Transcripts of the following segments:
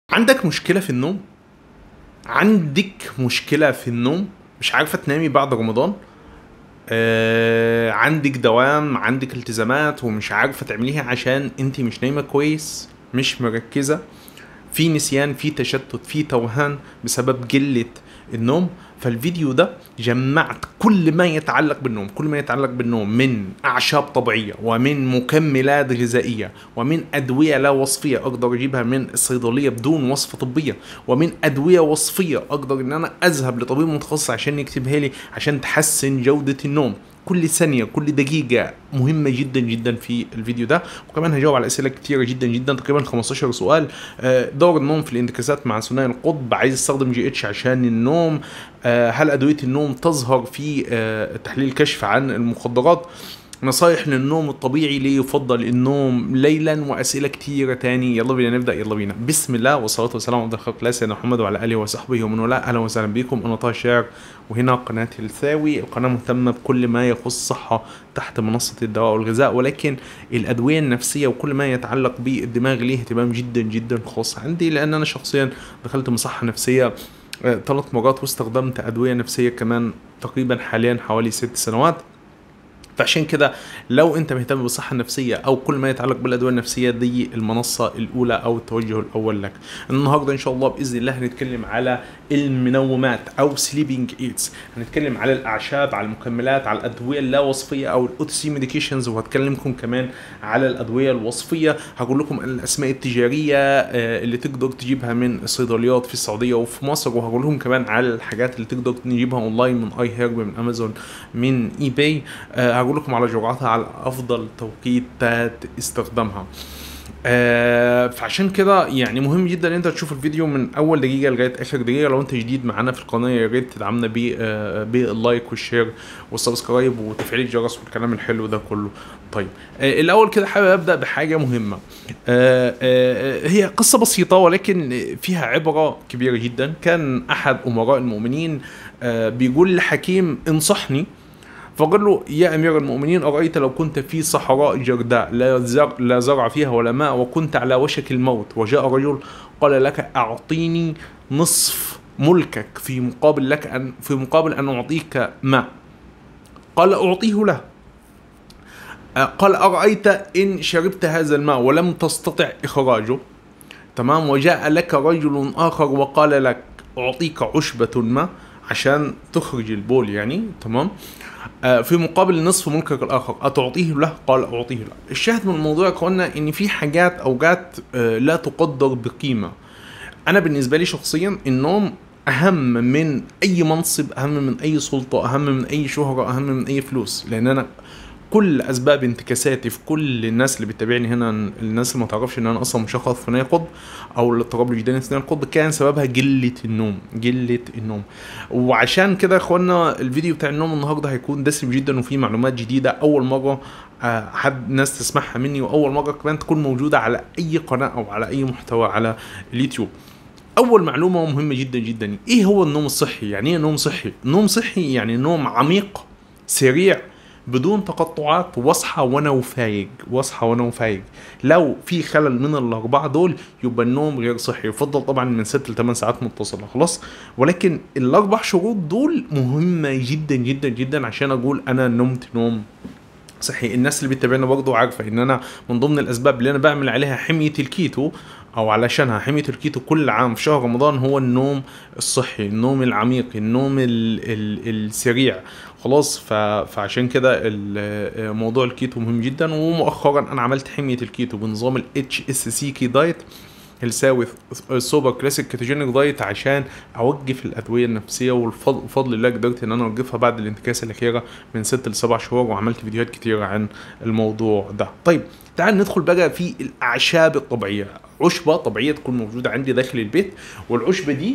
عندك مشكلة في النوم؟ عندك مشكلة في النوم؟ مش عارفة تنامي بعد رمضان؟ آه عندك دوام عندك التزامات ومش عارفة تعمليها عشان انت مش نايمة كويس مش مركزة في نسيان في تشتت في توهان بسبب قلة النوم فالفيديو ده جمعت كل ما يتعلق بالنوم كل ما يتعلق بالنوم من اعشاب طبيعيه ومن مكملات غذائيه ومن ادويه لا وصفيه اقدر اجيبها من الصيدليه بدون وصفه طبيه ومن ادويه وصفيه اقدر ان انا اذهب لطبيب متخصص عشان يكتبها لي عشان تحسن جوده النوم كل ثانيه كل دقيقه مهمه جدا جدا في الفيديو ده وكمان هجاوب على اسئله كتيره جدا جدا تقريبا 15 سؤال آه، دور النوم في الانتكاسات مع ثنائي القطب عايز استخدم جي اتش عشان النوم آه، هل ادويه النوم تظهر في آه، تحليل كشف عن المخدرات نصايح للنوم الطبيعي ليه يفضل النوم ليلا واسئله كتيره تاني يلا بينا نبدا يلا بينا بسم الله والصلاه والسلام على خلق الله سيدنا محمد وعلى اله وصحبه ومن والاه اهلا وسهلا بكم انا طه الشاعر وهنا قناه الثاوي القناه مهتمه بكل ما يخص الصحه تحت منصه الدواء والغذاء ولكن الادويه النفسيه وكل ما يتعلق بالدماغ ليه اهتمام جدا جدا خاص عندي لان انا شخصيا دخلت مصحه نفسيه ثلاث مرات واستخدمت ادويه نفسيه كمان تقريبا حاليا حوالي ست سنوات فعشان كده لو انت مهتم بالصحه النفسيه او كل ما يتعلق بالادويه النفسيه دي المنصه الاولى او التوجه الاول لك النهارده ان شاء الله باذن الله هنتكلم على المنومات او سليبنج ايدز هنتكلم على الاعشاب على المكملات على الادويه اللا وصفيه او الاوتسي ميديكيشنز وهتكلمكم كمان على الادويه الوصفيه هقول لكم الاسماء التجاريه آه، اللي تقدر تجيبها من الصيدليات في السعوديه وفي مصر وهقول لكم كمان على الحاجات اللي تقدر نجيبها اونلاين من اي هيرب من امازون من اي باي هقول لكم على جرعاتها على افضل توقيتات استخدامها آه فعشان كده يعني مهم جدا ان انت تشوف الفيديو من اول دقيقه لغايه اخر دقيقه لو انت جديد معانا في القناه يا ريت تدعمنا ب آه باللايك والشير والسبسكرايب وتفعيل الجرس والكلام الحلو ده كله طيب آه الاول كده حابب ابدا بحاجه مهمه آه آه هي قصه بسيطه ولكن فيها عبره كبيره جدا كان احد امراء المؤمنين آه بيقول لحكيم انصحني فقال له يا امير المؤمنين ارايت لو كنت في صحراء جرداء لا زرع لا زرع فيها ولا ماء وكنت على وشك الموت وجاء رجل قال لك اعطيني نصف ملكك في مقابل لك ان في مقابل ان اعطيك ماء قال اعطيه له آه، قال ارايت ان شربت هذا الماء ولم تستطع اخراجه تمام وجاء لك رجل اخر وقال لك اعطيك عشبه ما عشان تخرج البول يعني تمام آه، في مقابل نصف ملكك الاخر اتعطيه له قال اعطيه له الشاهد من الموضوع يا اخوانا ان في حاجات اوقات آه، لا تقدر بقيمه انا بالنسبه لي شخصيا النوم اهم من اي منصب اهم من اي سلطه اهم من اي شهره اهم من اي فلوس لان انا كل اسباب انتكاساتي في كل الناس اللي بتتابعني هنا الناس اللي ما تعرفش ان انا اصلا مشخص ثنائي قطب او الاضطراب الجداني ثنائي القطب كان سببها قله النوم قله النوم وعشان كده يا اخوانا الفيديو بتاع النوم النهارده هيكون دسم جدا وفيه معلومات جديده اول مره آه، حد ناس تسمعها مني واول مره كمان تكون موجوده على اي قناه او على اي محتوى على اليوتيوب اول معلومه مهمه جدا جدا ايه هو النوم الصحي يعني ايه نوم صحي نوم صحي يعني نوم عميق سريع بدون تقطعات واصحى وانا وفايق واصحى وانا وفايق لو في خلل من الاربعه دول يبقى النوم غير صحي يفضل طبعا من 6 ل 8 ساعات متصله خلاص ولكن الاربع شروط دول مهمه جدا جدا جدا عشان اقول انا نمت نوم صحي الناس اللي بتتابعنا برضه عارفه ان انا من ضمن الاسباب اللي انا بعمل عليها حميه الكيتو او علشانها حميه الكيتو كل عام في شهر رمضان هو النوم الصحي النوم العميق النوم ال ال السريع خلاص ف- فعشان كده ال- موضوع الكيتو مهم جدا ومؤخرا انا عملت حميه الكيتو بنظام الاتش اس سي كي دايت الساوي سوبر كلاسيك كيتوجينيك دايت عشان اوقف الادويه النفسيه والفضل الله قدرت ان انا اوقفها بعد الانتكاسه الاخيره من ست لسبع شهور وعملت فيديوهات كتيره عن الموضوع ده طيب تعال ندخل بقى في الاعشاب الطبيعيه عشبه طبيعيه تكون موجوده عندي داخل البيت والعشبه دي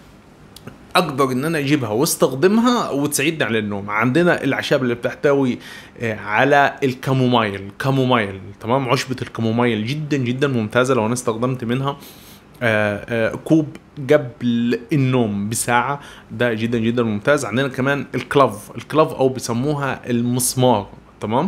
اقدر ان انا اجيبها واستخدمها وتساعدني على النوم عندنا الاعشاب اللي بتحتوي آه، على الكامومايل كامومايل تمام عشبة الكامومايل جدا جدا ممتازة لو انا استخدمت منها آه، آه، كوب قبل النوم بساعة ده جدا جدا ممتاز عندنا كمان الكلاف الكلاف او بيسموها المسمار تمام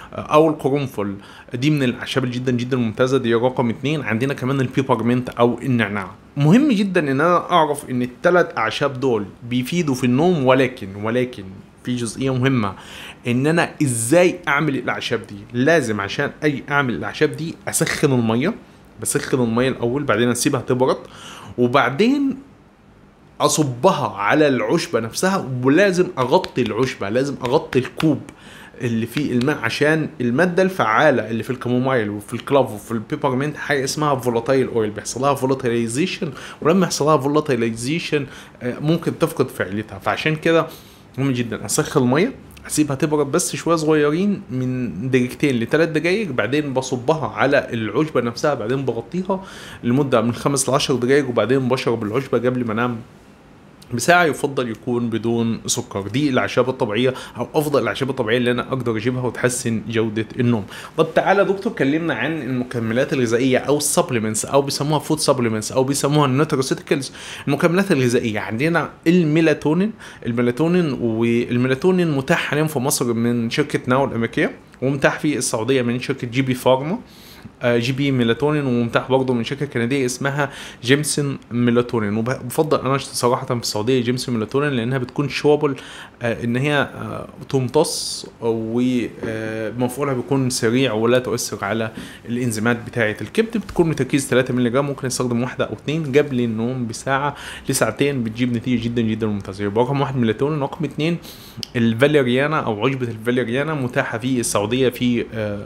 او القرنفل دي من الاعشاب جدا جدا ممتازه دي رقم اتنين عندنا كمان البيبرمنت او النعناع مهم جدا ان انا اعرف ان الثلاث اعشاب دول بيفيدوا في النوم ولكن ولكن في جزئيه مهمه ان انا ازاي اعمل الاعشاب دي لازم عشان اي اعمل الاعشاب دي اسخن الميه بسخن الميه الاول بعدين اسيبها تبرد وبعدين اصبها على العشبه نفسها ولازم اغطي العشبه لازم اغطي الكوب اللي فيه الماء عشان الماده الفعاله اللي في الكامومايل وفي الكلاف وفي البيبرمنت حاجه اسمها فولاتايل اويل بيحصل لها فولاتيلايزيشن ولما يحصل لها فولاتيلايزيشن ممكن تفقد فعاليتها فعشان كده مهم جدا اسخن الميه اسيبها تبرد بس شويه صغيرين من دقيقتين لثلاث دقائق بعدين بصبها على العشبه نفسها بعدين بغطيها لمده من خمس ل 10 دقائق وبعدين بشرب العشبه قبل ما انام بساعة يفضل يكون بدون سكر دي الأعشاب الطبيعية أو أفضل الأعشاب الطبيعية اللي أنا أقدر أجيبها وتحسن جودة النوم طب تعالى دكتور كلمنا عن المكملات الغذائية أو السبلمنتس أو بيسموها فود سبلمنتس أو بيسموها النوتروسيتيكلز المكملات الغذائية عندنا الميلاتونين الميلاتونين والميلاتونين متاح حاليا في مصر من شركة ناو الأمريكية ومتاح في السعودية من شركة جي بي فارما جي بي ميلاتونين ومتاح برضه من شركه كنديه اسمها جيمسون ميلاتونين وبفضل انا صراحه في السعوديه جيمسون ميلاتونين لانها بتكون شوبل ان هي تمتص ومفعولها بيكون سريع ولا تؤثر على الانزيمات بتاعه الكبد بتكون بتركيز 3 مللي جرام ممكن نستخدم واحده او اثنين قبل النوم بساعه لساعتين بتجيب نتيجه جدا جدا ممتازه يبقى رقم واحد ميلاتونين رقم اثنين الفاليريانا او عشبه الفاليريانا متاحه في السعوديه في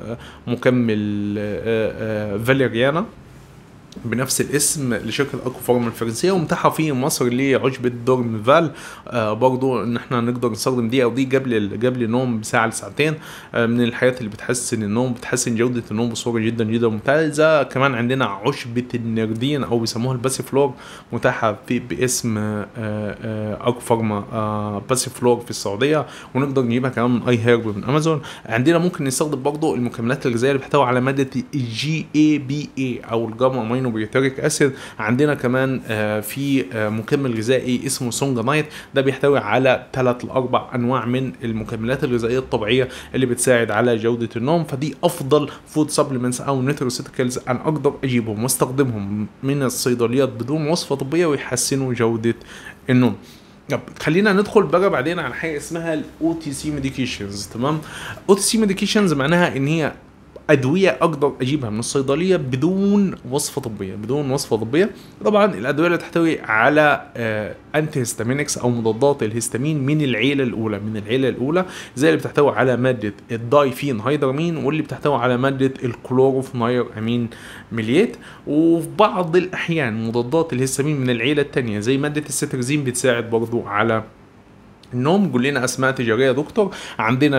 مكمل فاليريانا بنفس الاسم لشركه اكو فارما الفرنسيه ومتاحه في مصر لعشبه دورمفال آه برضو ان احنا نقدر نستخدم دي او دي قبل قبل النوم بساعه لساعتين آه من الحاجات اللي بتحسن النوم بتحسن جوده النوم بصوره جدا جدا ممتازه كمان عندنا عشبه النردين او بيسموها الباسيفلور متاحه في باسم آه آه اكو فارما آه باسيفلور في السعوديه ونقدر نجيبها كمان من اي هيرب من امازون عندنا ممكن نستخدم برضو المكملات الغذائيه اللي بتحتوي على ماده الجي اي بي اي او الجاما امينو بيوتريك اسيد عندنا كمان آه في آه مكمل غذائي اسمه سونجا نايت ده بيحتوي على ثلاث لاربع انواع من المكملات الغذائيه الطبيعيه اللي بتساعد على جوده النوم فدي افضل فود سبلمنتس او نيتروسيتيكلز انا اقدر اجيبهم واستخدمهم من الصيدليات بدون وصفه طبيه ويحسنوا جوده النوم طب خلينا ندخل بقى بعدين على حاجه اسمها الاو تي سي ميديكيشنز تمام او تي سي ميديكيشنز معناها ان هي ادويه اقدر اجيبها من الصيدليه بدون وصفه طبيه بدون وصفه طبيه طبعا الادويه اللي تحتوي على آه انتي هيستامينكس او مضادات الهستامين من العيله الاولى من العيله الاولى زي اللي بتحتوي على ماده الدايفين هيدرامين واللي بتحتوي على ماده الكلوروفناير امين مليت وفي بعض الاحيان مضادات الهستامين من العيله الثانيه زي ماده السترزين بتساعد برضو على النوم قول لنا اسماء تجاريه يا دكتور عندنا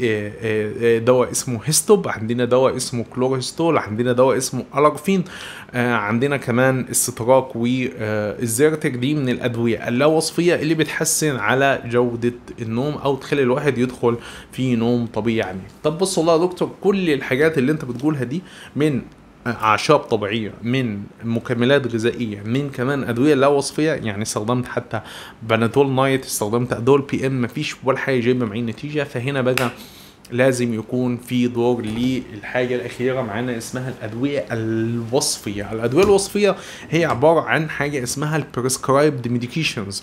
في دواء اسمه هيستوب عندنا دواء اسمه كلورهيستول عندنا دواء اسمه الارفين عندنا كمان الستراك والزيرتك دي من الادويه اللا وصفيه اللي بتحسن على جوده النوم او تخلي الواحد يدخل في نوم طبيعي يعني طب بص والله يا دكتور كل الحاجات اللي انت بتقولها دي من اعشاب طبيعيه من مكملات غذائيه من كمان ادويه لا وصفيه يعني استخدمت حتى بنادول نايت استخدمت ادول بي ام مفيش ولا حاجه جايبه معي نتيجه فهنا بقى لازم يكون في دور للحاجه الاخيره معانا اسمها الادويه الوصفيه الادويه الوصفيه هي عباره عن حاجه اسمها البريسكرايبد ميديكيشنز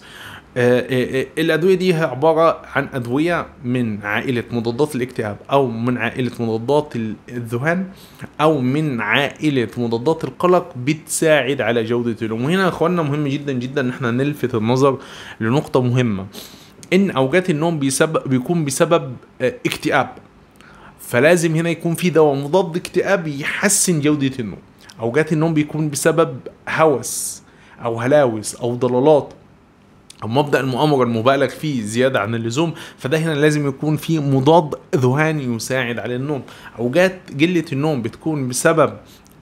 الادويه دي هي عباره عن ادويه من عائله مضادات الاكتئاب او من عائله مضادات الذهان او من عائله مضادات القلق بتساعد على جوده النوم وهنا يا اخواننا مهم جدا جدا ان احنا نلفت النظر لنقطه مهمه ان اوجات النوم بسبب بيكون بسبب اكتئاب فلازم هنا يكون في دواء مضاد اكتئاب يحسن جوده النوم اوجات النوم بيكون بسبب هوس او هلاوس او ضلالات او مبدا المؤامره المبالغ فيه زياده عن اللزوم فده هنا لازم يكون في مضاد ذهاني يساعد على النوم اوجات قله النوم بتكون بسبب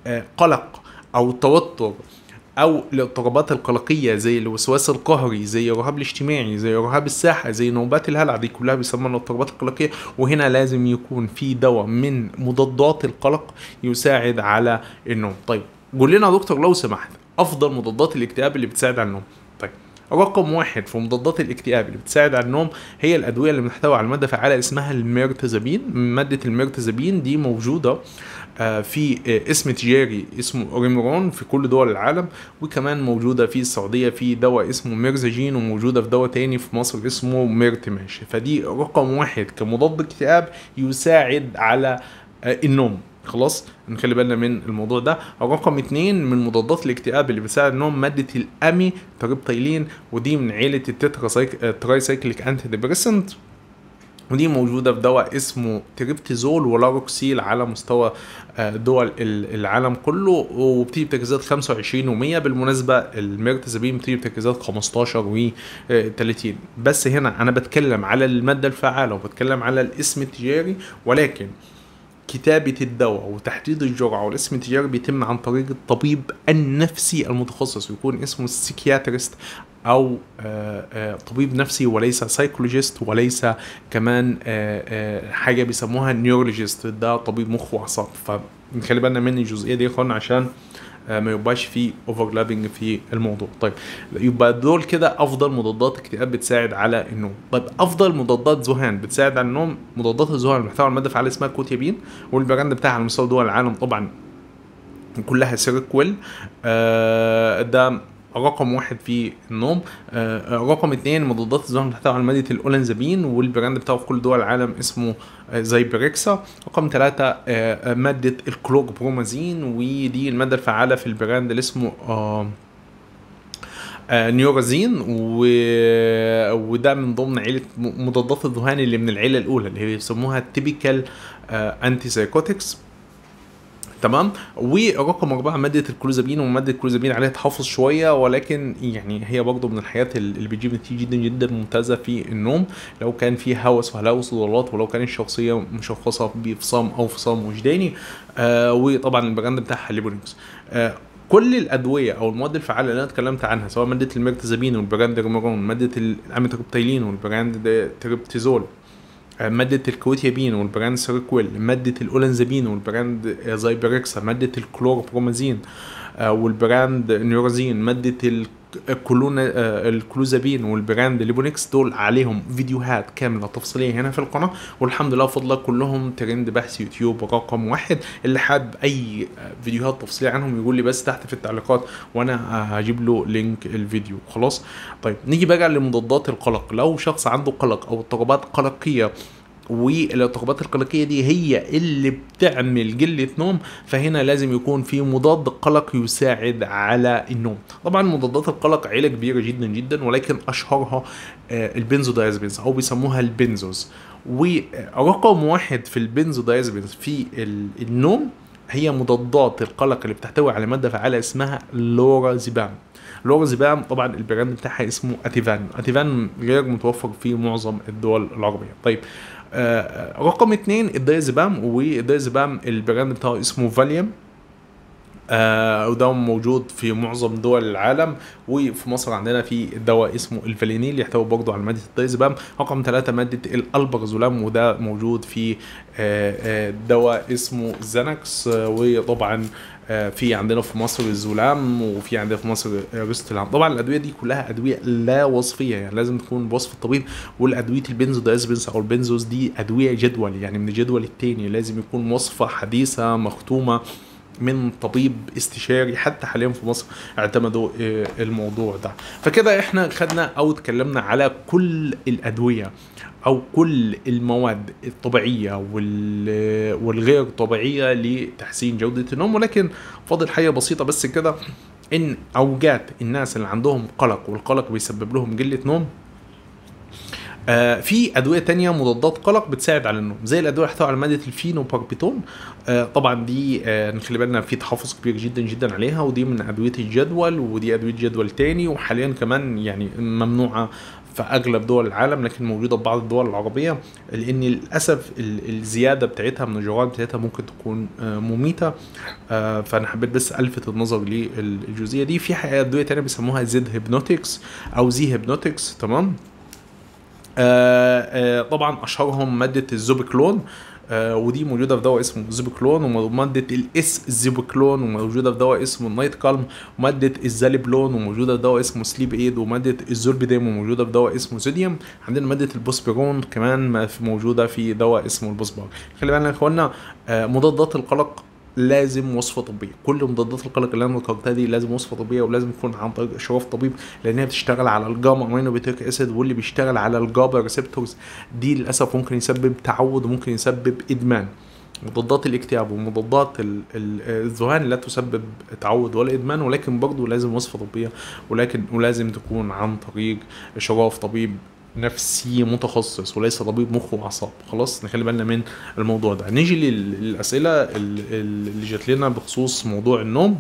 قلق او توتر او الاضطرابات القلقيه زي الوسواس القهري زي الرهاب الاجتماعي زي رهاب الساحه زي نوبات الهلع دي كلها بيسموها الاضطرابات القلقيه وهنا لازم يكون في دواء من مضادات القلق يساعد على النوم طيب قول لنا يا دكتور لو سمحت افضل مضادات الاكتئاب اللي بتساعد على النوم طيب رقم واحد في مضادات الاكتئاب اللي بتساعد على النوم هي الادويه اللي بتحتوي على ماده فعاله اسمها الميرتازابين ماده الميرتازابين دي موجوده آه، في آه، اسم تجاري اسمه ريمرون في كل دول العالم وكمان موجوده في السعوديه في دواء اسمه ميرزاجين وموجوده في دواء تاني في مصر اسمه ميرتماش فدي رقم واحد كمضاد اكتئاب يساعد على آه، النوم خلاص نخلي بالنا من الموضوع ده رقم اتنين من مضادات الاكتئاب اللي بتساعد النوم مادة الامي تريبتايلين ودي من عيلة التترا تراي سايكليك انتي ديبريسنت ودي موجودة في دواء اسمه تريبتيزول ولاروكسيل على مستوى آه، دول ال- العالم كله وبتيجي بتركيزات 25 و100 بالمناسبة الميرتازابين بتيجي بتركيزات 15 و 30 بس هنا أنا بتكلم على المادة الفعالة وبتكلم على الاسم التجاري ولكن كتابة الدواء وتحديد الجرعة والاسم التجاري بيتم عن طريق الطبيب النفسي المتخصص ويكون اسمه السيكياتريست أو آه، آه، طبيب نفسي وليس سايكولوجيست وليس كمان آه، آه، حاجة بيسموها نيورولوجيست ده طبيب مخ وأعصاب فنخلي بالنا من الجزئية دي يا اخوانا عشان آه، ما يبقاش في اوفرلابنج في الموضوع طيب يبقى دول كده افضل مضادات اكتئاب بتساعد على النوم طيب افضل مضادات ذهان بتساعد على النوم مضادات الذهان اللي محتوى على ماده فعاله اسمها كوتيابين والبراند بتاعها على مستوى دول العالم طبعا كلها سيركويل آه ده رقم واحد في النوم آه رقم اتنين مضادات الذهان اللي بتحتوي على ماده الاولنزابين والبراند بتاعه في كل دول العالم اسمه آه زايبريكسا رقم ثلاثة آه آه، مادة الكلوجبرومازين ودي المادة الفعالة في البراند اللي اسمه آه آه، نيورازين و... وده من ضمن عيله م- مضادات الذهان اللي من العيله الاولى اللي هي بيسموها التيبيكال انتي سايكوتكس تمام ورقم أربعة مادة الكلوزابين ومادة الكلوزابين عليها تحفظ شوية ولكن يعني هي برضه من الحاجات اللي بتجيب نتيجة جدا جدا ممتازة في النوم لو كان في هوس وهلاوس وضلالات ولو كان الشخصية مشخصة بفصام أو فصام وجداني آه وطبعا البراند بتاعها ليبونكس آه كل الادويه او المواد الفعاله اللي انا اتكلمت عنها سواء ماده الميرتازابين والبراند ريمورون ماده الاميتريبتايلين والبراند تريبتيزول آه، مادة الكوتيابين والبراند سيركويل مادة الأولنزابين والبراند آه، زايبريكسا مادة الكلوربرومازين آه، والبراند نيورازين مادة ال- الكلونا آه، الكلوزابين والبراند ليبونكس دول عليهم فيديوهات كاملة تفصيلية هنا في القناة والحمد لله بفضل الله كلهم ترند بحث يوتيوب رقم واحد اللي حابب أي آه، فيديوهات تفصيلية عنهم يقول لي بس تحت في التعليقات وأنا آه، هجيب له لينك الفيديو خلاص طيب نيجي بقى لمضادات القلق لو شخص عنده قلق أو اضطرابات قلقية والاضطرابات القلقيه دي هي اللي بتعمل قله نوم فهنا لازم يكون في مضاد قلق يساعد على النوم طبعا مضادات القلق عيله كبيره جدا جدا ولكن اشهرها آه، البنزودايزابينز او بيسموها البنزوز ورقم واحد في البنزودايزابينز في ال- النوم هي مضادات القلق اللي بتحتوي على ماده فعاله اسمها لورازيبام لورازيبام طبعا البراند بتاعها اسمه اتيفان اتيفان غير متوفر في معظم الدول العربيه طيب آه رقم اتنين الدايزبام والدايزبام البراند بتاعه اسمه فاليوم آه وده موجود في معظم دول العالم وفي مصر عندنا في دواء اسمه الفالينيل يحتوي برضه على ماده الدايزبام رقم ثلاثة ماده الالبرزولام وده موجود في آه آه دواء اسمه زانكس آه وطبعا آه، في عندنا في مصر الزولام وفي عندنا في مصر ريستلام طبعا الادويه دي كلها ادويه لا وصفيه يعني لازم تكون بوصف الطبيب والادويه البنزودايزبينز او البنزوز دي ادويه جدول يعني من الجدول التاني لازم يكون وصفه حديثه مختومه من طبيب استشاري حتى حاليا في مصر اعتمدوا آه، الموضوع ده فكده احنا خدنا او اتكلمنا على كل الادويه او كل المواد الطبيعيه وال- والغير طبيعيه لتحسين جوده النوم ولكن فاضل حاجه بسيطه بس كده ان اوجات الناس اللي عندهم قلق والقلق بيسبب لهم قله نوم آه في ادويه تانية مضادات قلق بتساعد على النوم زي الادويه اللي تحتوي على ماده الفينوباربيتون آه طبعا دي آه نخلي بالنا في تحفظ كبير جدا جدا عليها ودي من ادويه الجدول ودي ادويه جدول تاني وحاليا كمان يعني ممنوعه في اغلب دول العالم لكن موجوده في بعض الدول العربيه لان للاسف ال- الزياده بتاعتها من الجرعات بتاعتها ممكن تكون آه، مميته آه، فانا حبيت بس الفت النظر للجزئيه دي في حقيقة ادويه تانية بيسموها زد هيبنوتكس او زي هيبنوتكس تمام آه، آه، طبعا اشهرهم ماده الزوبيكلون آه ودي موجوده في دواء اسمه زيبوكلون وماده الاس زيبوكلون وموجوده في دواء اسمه النايت كالم وماده الزاليبلون وموجوده في دواء اسمه سليب ايد وماده الزوربيديم وموجوده في دواء اسمه زوديوم عندنا ماده البوسبيرون كمان ما في- موجوده في دواء اسمه البوسبار خلي بالنا يا اخوانا آه مضادات القلق لازم وصفه طبيه كل مضادات القلق اللي انا ذكرتها دي لازم وصفه طبيه ولازم يكون عن طريق اشراف طبيب لان هي بتشتغل على الجاما امينو بيتيك اسيد واللي بيشتغل على الجابا ريسبتورز دي للاسف ممكن يسبب تعود وممكن يسبب ادمان مضادات الاكتئاب ومضادات ال- ال- الذهان لا تسبب تعود ولا ادمان ولكن برضه لازم وصفه طبيه ولكن ولازم تكون عن طريق اشراف طبيب نفسي متخصص وليس طبيب مخ واعصاب خلاص نخلي بالنا من الموضوع ده نيجي لل- للاسئله ال- ال- اللي جات لنا بخصوص موضوع النوم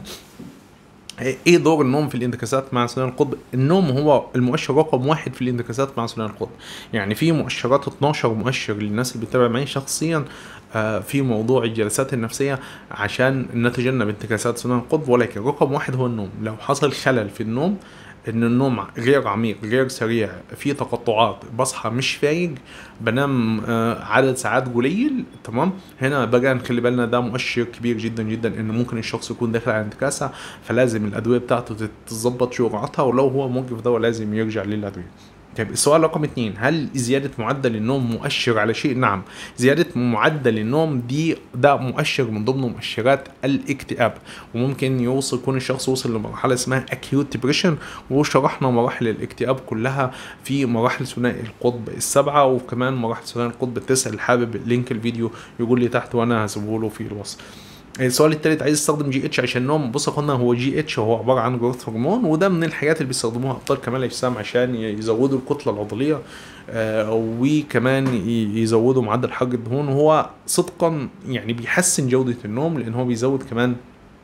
ايه دور النوم في الانتكاسات مع ثنائي القطب؟ النوم هو المؤشر رقم واحد في الانتكاسات مع ثنائي القطب، يعني في مؤشرات 12 مؤشر للناس اللي بتتابع معي شخصيا آه، في موضوع الجلسات النفسيه عشان نتجنب انتكاسات ثنائي القطب ولكن رقم واحد هو النوم، لو حصل خلل في النوم ان النوم غير عميق غير سريع في تقطعات بصحى مش فايق بنام آه، عدد ساعات قليل تمام هنا بقى نخلي بالنا ده مؤشر كبير جدا جدا ان ممكن الشخص يكون داخل على انتكاسه فلازم الادويه بتاعته تتظبط جرعتها ولو هو موقف دواء لازم يرجع للادويه طيب السؤال رقم اتنين هل زيادة معدل النوم مؤشر على شيء؟ نعم زيادة معدل النوم دي ده مؤشر من ضمن مؤشرات الاكتئاب وممكن يوصل يكون الشخص وصل لمرحلة اسمها acute depression وشرحنا مراحل الاكتئاب كلها في مراحل ثنائي القطب السبعة وكمان مراحل ثنائي القطب التسعة اللي حابب لينك الفيديو يقول لي تحت وانا هسيبه له في الوصف السؤال الثالث عايز استخدم جي اتش عشان النوم بص يا اخوانا هو جي اتش هو عباره عن جروث هرمون وده من الحاجات اللي بيستخدموها ابطال كمال الاجسام عشان يزودوا الكتله العضليه آه وكمان ي- يزودوا معدل حرق الدهون وهو صدقا يعني بيحسن جوده النوم لان هو بيزود كمان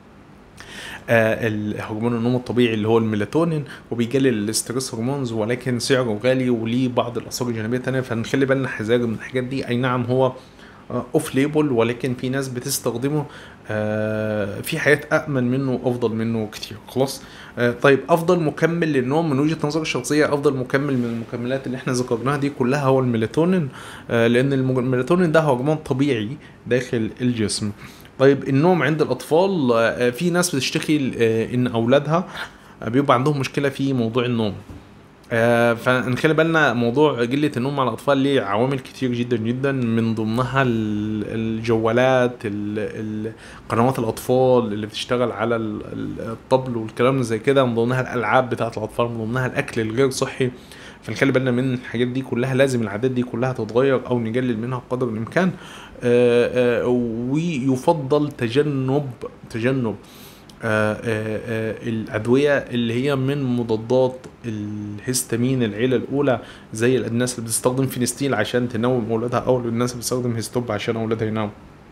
آه، الهرمون النوم الطبيعي اللي هو الميلاتونين وبيقلل الاسترس هرمونز ولكن سعره غالي وليه بعض الاثار الجانبيه التانية فنخلي بالنا حذر من الحاجات دي اي نعم هو اوف ليبل ولكن في ناس بتستخدمه آه، في حاجات امن منه وافضل منه كتير خلاص آه، طيب افضل مكمل للنوم من وجهه نظري الشخصيه افضل مكمل من المكملات اللي احنا ذكرناها دي كلها هو الميلاتونين آه، لان المج- الميلاتونين ده هرمون طبيعي داخل الجسم طيب النوم عند الاطفال آه، في ناس بتشتكي آه، ان اولادها آه، بيبقى عندهم مشكله في موضوع النوم آه، فنخلي بالنا موضوع قلة النوم مع الأطفال ليه عوامل كتير جدا جدا من ضمنها ال- الجوالات ال- ال- قنوات الأطفال اللي بتشتغل على ال- ال- الطبل والكلام اللي زي كده من ضمنها الألعاب بتاعة الأطفال من ضمنها الأكل الغير صحي فنخلي بالنا من الحاجات دي كلها لازم العادات دي كلها تتغير أو نقلل منها قدر الإمكان آه، آه، ويفضل تجنب تجنب آه، آه، آه، الادويه اللي هي من مضادات الهستامين العيله الاولى زي الناس اللي بتستخدم فينستيل عشان تنوم اولادها او الناس اللي بتستخدم هيستوب عشان اولادها يناموا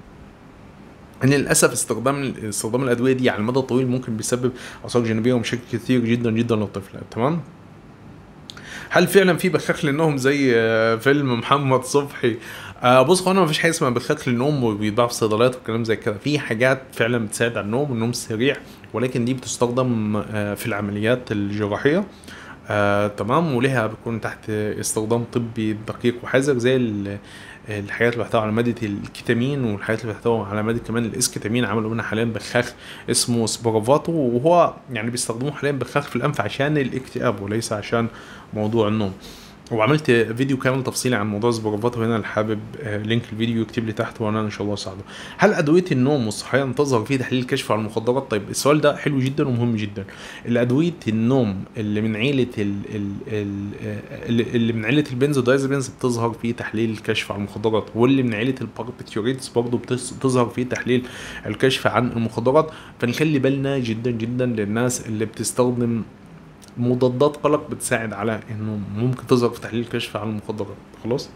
ان للاسف استخدام استخدام الادويه دي على المدى الطويل ممكن بيسبب اثار جانبيه ومشاكل كتير جدا جدا للطفل تمام هل فعلا في بخاخ للنوم زي آه، فيلم محمد صبحي آه بص هو انا مفيش حاجه اسمها بخاخ للنوم وبيتباع في الصيدليات والكلام زي كده في حاجات فعلا بتساعد على النوم النوم السريع ولكن دي بتستخدم آه في العمليات الجراحيه آه تمام ولها بيكون تحت استخدام طبي دقيق وحذر زي ال- الحاجات اللي بتحتوي على مادة الكتامين والحاجات اللي بتحتوي على مادة كمان الاسكتامين عملوا منها حاليا بخاخ اسمه سبرافاتو وهو يعني بيستخدموه حاليا بخاخ في الانف عشان الاكتئاب وليس عشان موضوع النوم وعملت فيديو كامل تفصيلي عن موضوع السبرافاتو هنا اللي حابب آه، لينك الفيديو يكتب لي تحت وانا ان شاء الله اساعده هل ادويه النوم والصحيان تظهر في تحليل الكشف على المخدرات طيب السؤال ده حلو جدا ومهم جدا الادويه النوم اللي من عيله ال ال ال اللي اللي من عيله البنزودايزابينز بتظهر في تحليل الكشف على المخدرات واللي من عيله الباربيتيوريتس برضه بتس- بتظهر في تحليل الكشف عن المخدرات فنخلي بالنا جدا جدا للناس اللي بتستخدم مضادات قلق بتساعد على انه ممكن تظهر في تحليل الكشف عن المخدرات خلاص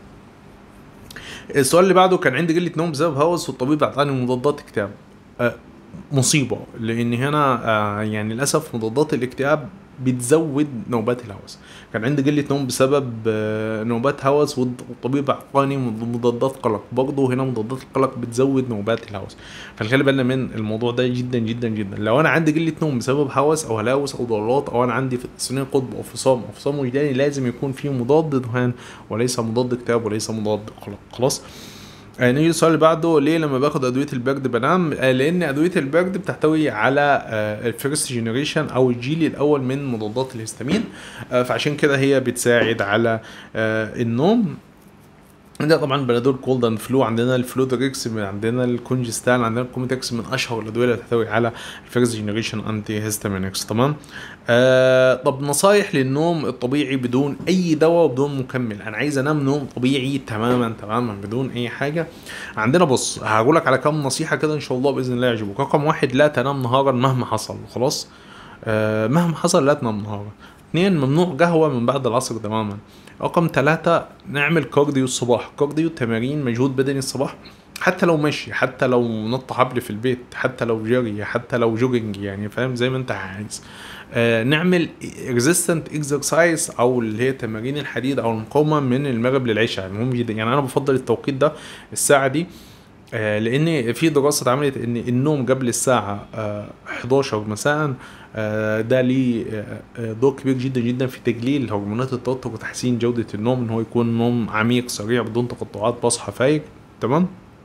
السؤال اللي بعده كان عندي قله نوم بسبب هوس والطبيب اعطاني مضادات اكتئاب آه، مصيبه لان هنا آه، يعني للاسف مضادات الاكتئاب بتزود نوبات الهوس كان عندي قله نوم بسبب آه، نوبات هوس والطبيب اعطاني مضادات قلق برضه هنا مضادات القلق بتزود نوبات الهوس فنخلي بالنا من الموضوع ده جدا جدا جدا لو انا عندي قله نوم بسبب هوس او هلاوس او ضلالات او انا عندي ثنائي قطب او فصام او فصام وجداني لازم يكون في مضاد دهان وليس مضاد اكتئاب وليس مضاد قلق خلاص آه، نيجي السؤال اللي بعده ليه لما باخد ادويه البرد بنام آه، لان ادويه البرد بتحتوي على الفيرست جينيريشن او الجيل الاول من مضادات الهستامين آه، فعشان كده هي بتساعد على آه، النوم عندنا طبعا بنادول كولد اند فلو عندنا الفلودريكس عندنا الكونجستان عندنا الكوميتكس من اشهر الادويه اللي تحتوي على الفيرست جينيريشن انتي هيستامينكس تمام آه طب نصايح للنوم الطبيعي بدون اي دواء وبدون مكمل انا عايز انام نوم طبيعي تماما تماما بدون اي حاجه عندنا بص هقول لك على كام نصيحه كده ان شاء الله باذن الله يعجبوك رقم واحد لا تنام نهارا مهما حصل خلاص آه مهما حصل لا تنام نهارا اثنين ممنوع قهوه من بعد العصر تماما رقم ثلاثة نعمل كارديو الصباح كارديو تمارين مجهود بدني الصباح حتى لو مشي حتى لو نط حبل في البيت حتى لو جري حتى لو جوجنج يعني فاهم زي ما انت عايز آه نعمل ريزيستنت اكسرسايز او اللي هي تمارين الحديد او المقاومه من المغرب للعشاء مهم جدا يعني انا بفضل التوقيت ده الساعه دي آه، لان في دراسه اتعملت ان النوم قبل الساعه آه، 11 مساء آه، ده ليه آه، آه، دور كبير جدا جدا في تقليل هرمونات التوتر وتحسين جوده النوم ان هو يكون نوم عميق سريع بدون تقطعات بصحى فايق تمام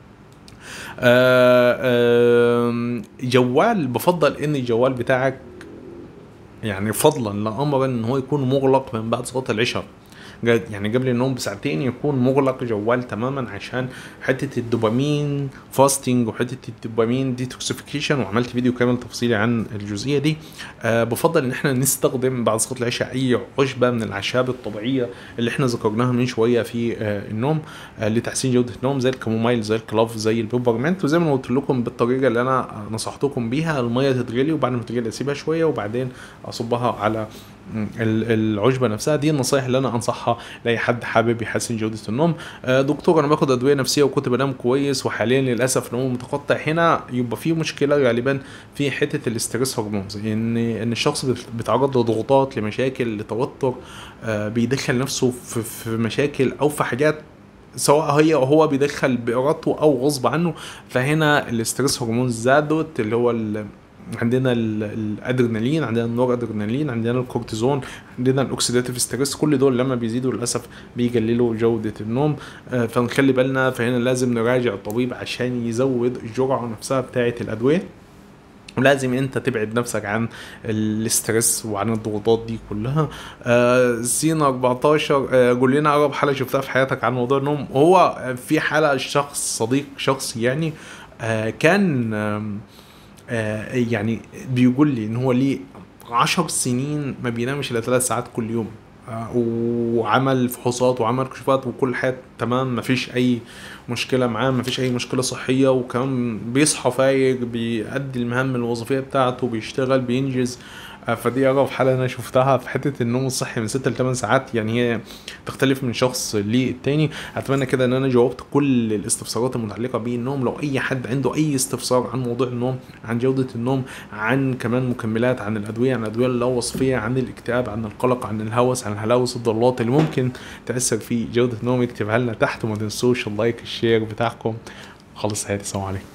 آه، آه، جوال بفضل ان الجوال بتاعك يعني فضلا لا امرا ان هو يكون مغلق من بعد صلاه العشاء جا- يعني قبل النوم بساعتين يكون مغلق جوال تماما عشان حته الدوبامين فاستنج وحته الدوبامين ديتوكسيفيكيشن وعملت فيديو كامل تفصيلي عن الجزئيه دي أه بفضل ان احنا نستخدم بعد صلاه العشاء اي عشبه من الاعشاب الطبيعيه اللي احنا ذكرناها من شويه في أه النوم أه لتحسين جوده النوم زي الكامومايل زي الكلاف زي البيبرمنت وزي ما قلت لكم بالطريقه اللي انا نصحتكم بيها الميه تتغلي وبعد ما تتغلي اسيبها شويه وبعدين اصبها على م، ال- العشبه نفسها دي النصايح اللي انا انصحها لاي حد حابب يحسن جوده النوم آه، دكتور انا باخد ادويه نفسيه وكنت بنام كويس وحاليا للاسف نومي متقطع هنا يبقى في مشكله غالبا في حته الاسترس هرمونز ان ان الشخص بت- بيتعرض لضغوطات لمشاكل لتوتر آه، بيدخل نفسه في, في مشاكل او في حاجات سواء هي هو بيدخل بارادته او غصب عنه فهنا الاسترس هرمون زادت اللي هو ال عندنا ال- الادرينالين عندنا النور ادرينالين عندنا الكورتيزون عندنا الاكسيداتيف ستريس كل دول لما بيزيدوا للاسف بيقللوا جوده النوم آه، فنخلي بالنا فهنا لازم نراجع الطبيب عشان يزود الجرعه نفسها بتاعه الادويه ولازم انت تبعد نفسك عن الاسترس وعن الضغوطات دي كلها آه سينا 14 آه قول لنا اقرب حاله شفتها في حياتك عن موضوع النوم هو في حاله شخص صديق شخص يعني آه كان آم، آه يعني بيقول لي ان هو ليه عشر سنين ما بينامش الا ثلاث ساعات كل يوم آه، وعمل فحوصات وعمل كشوفات وكل حاجه تمام مفيش اي مشكله معاه مفيش اي مشكله صحيه وكمان بيصحى فايق بيأدي المهام الوظيفيه بتاعته بيشتغل بينجز آه، فدي اغرب حاله انا شفتها في حته النوم الصحي من 6 ل 8 ساعات يعني هي تختلف من شخص للتاني اتمنى كده ان انا جاوبت كل الاستفسارات المتعلقه بالنوم لو اي حد عنده اي استفسار عن موضوع النوم عن جوده النوم عن كمان مكملات عن الادويه عن الادويه اللا وصفيه عن الاكتئاب عن القلق عن الهوس عن الهلاوس الضلات اللي ممكن تاثر في جوده النوم اكتبها لنا تحت وما تنسوش اللايك الشير بتاعكم خلص هادي السلام عليكم